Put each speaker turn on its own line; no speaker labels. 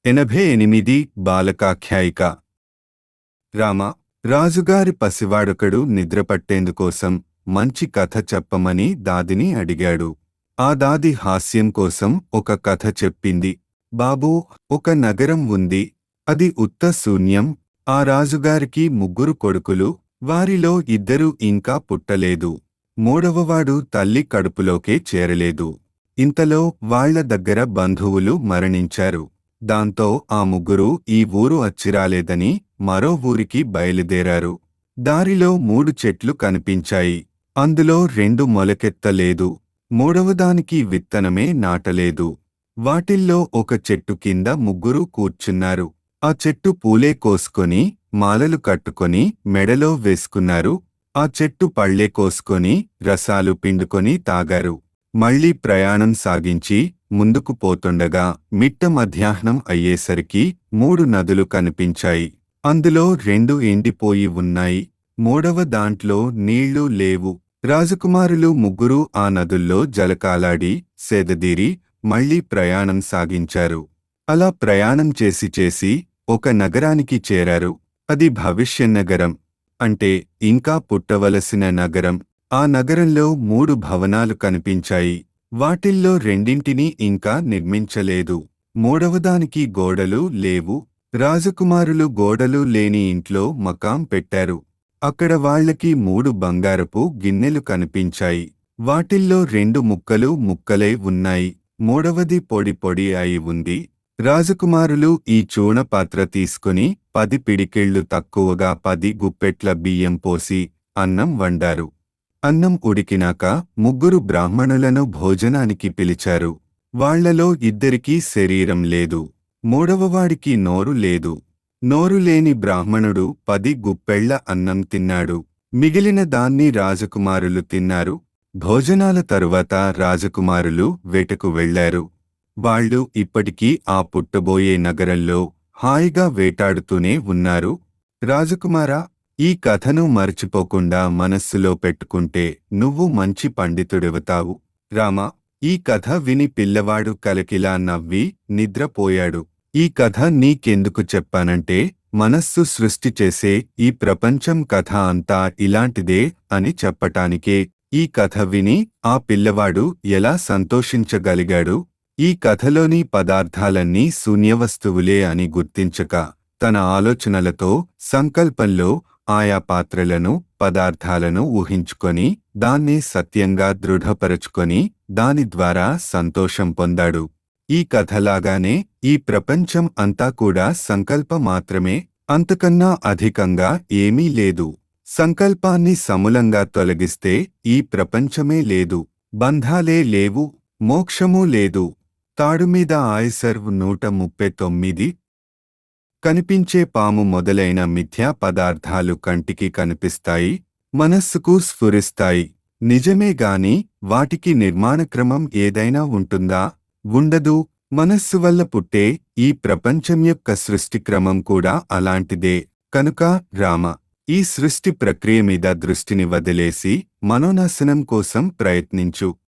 ఎనభై ఎనిమిది బాలకాఖ్యాయిక రామ రాజుగారి పసివాడొకడు నిద్రపట్టేందుకోసం మంచి కథ చెప్పమని దాదిని అడిగాడు ఆ దాది హాస్యం కోసం ఒక కథ చెప్పింది బాబూ ఒక నగరం ఉంది అది ఉత్త శూన్యం ఆ రాజుగారికి ముగ్గురు కొడుకులు వారిలో ఇద్దరు ఇంకా పుట్టలేదు మూడవవాడు తల్లి కడుపులోకే చేరలేదు ఇంతలో వాళ్ళ దగ్గర బంధువులు మరణించారు దాంతో ఆ ముగ్గురు ఈ ఊరు అచ్చిరాలేదని మరో ఊరికి బయలుదేరారు దారిలో మూడు చెట్లు కనిపించాయి అందులో రెండు మొలకెత్తలేదు మూడవదానికి విత్తనమే నాటలేదు వాటిల్లో ఒక చెట్టు కింద ముగ్గురు కూర్చున్నారు ఆ చెట్టు పూలే కోసుకొని మాలలు కట్టుకొని మెడలో వేసుకున్నారు ఆ చెట్టు పళ్ళే కోసుకొని రసాలు పిండుకొని తాగారు మళ్ళీ ప్రయాణం సాగించి ముందుకు పోతుండగా మిట్ట మధ్యాహ్నం అయ్యేసరికి మూడు నదులు కనిపించాయి అందులో రెండు ఎండిపోయి ఉన్నాయి మూడవ దాంట్లో నీళ్లు లేవు రాజకుమారులు ముగ్గురు ఆ నదుల్లో జలకాలాడి సేదదీరి మళ్లీ ప్రయాణం సాగించారు అలా ప్రయాణం చేసి చేసి ఒక నగరానికి చేరారు అది భవిష్యన్నగరం అంటే ఇంకా పుట్టవలసిన నగరం ఆ నగరంలో మూడు భవనాలు కనిపించాయి వాటిల్లో రెండింటినీ ఇంకా నిర్మించలేదు మూడవదానికి గోడలు లేవు రాజకుమారులు గోడలు లేని ఇంట్లో మకాం పెట్టారు అక్కడ వాళ్లకి మూడు బంగారపు గిన్నెలు కనిపించాయి వాటిల్లో రెండు ముక్కలు ముక్కలై ఉన్నాయి మూడవది పొడి పొడి అయి ఉంది రాజకుమారులు ఈ చూణ పాత్ర తీసుకుని పది పిడికిళ్లు తక్కువగా పది గుప్పెట్ల బియ్యం పోసి అన్నం వండారు అన్నం ఉడికినాక ముగ్గురు బ్రాహ్మణులను భోజనానికి పిలిచారు వాళ్లలో ఇద్దరికీ శరీరం లేదు మూడవవాడికి నోరు లేదు నోరు లేని బ్రాహ్మణుడు పది గుప్పెళ్ల అన్నం తిన్నాడు మిగిలిన దాన్ని రాజకుమారులు తిన్నారు భోజనాల తరువాత రాజకుమారులు వేటకు వెళ్లారు వాళ్ళు ఇప్పటికీ ఆ పుట్టబోయే నగరంలో హాయిగా వేటాడుతూనే ఉన్నారు రాజకుమారా ఈ కథను మర్చిపోకుండా మనస్సులో పెట్టుకుంటే నువ్వు మంచి పండితుడెవతావు రామా ఈ కథ విని పిల్లవాడు కలకిలా నవ్వి నిద్రపోయాడు ఈ కథ నీకెందుకు చెప్పానంటే మనస్సు సృష్టి చేసే ఈ ప్రపంచం కథ అంతా ఇలాంటిదే అని చెప్పటానికే ఈ కథ విని ఆ పిల్లవాడు ఎలా సంతోషించగలిగాడు ఈ కథలోని పదార్థాలన్నీ శూన్యవస్తువులే అని గుర్తించక తన ఆలోచనలతో సంకల్పంలో ఆయా పాత్రలను పదార్థాలను ఊహించుకొని దాన్ని సత్యంగా దృఢపరచుకొని దాని ద్వారా సంతోషం పొందాడు ఈ కథలాగానే ఈ ప్రపంచం అంతా కూడా సంకల్ప మాత్రమే అంతకన్నా అధికంగా ఏమీ లేదు సంకల్పాన్ని సమూలంగా తొలగిస్తే ఈ ప్రపంచమే లేదు బంధాలే లేవు మోక్షమూ లేదు తాడుమీద ఆయసర్వ్ నూట ముప్పై తొమ్మిది కనిపించే పాము మొదలైన మిథ్యా పదార్థాలు కంటికి కనిపిస్తాయి మనస్సుకు స్ఫురిస్తాయి నిజమే గాని వాటికి నిర్మాణక్రమం ఏదైనా ఉంటుందా ఉండదు మనస్సు వల్ల పుట్టే ఈ ప్రపంచం యొక్క సృష్టి క్రమం కూడా అలాంటిదే కనుక రామ ఈ సృష్టి ప్రక్రియ మీద దృష్టిని వదిలేసి మనోనాశనం కోసం ప్రయత్నించు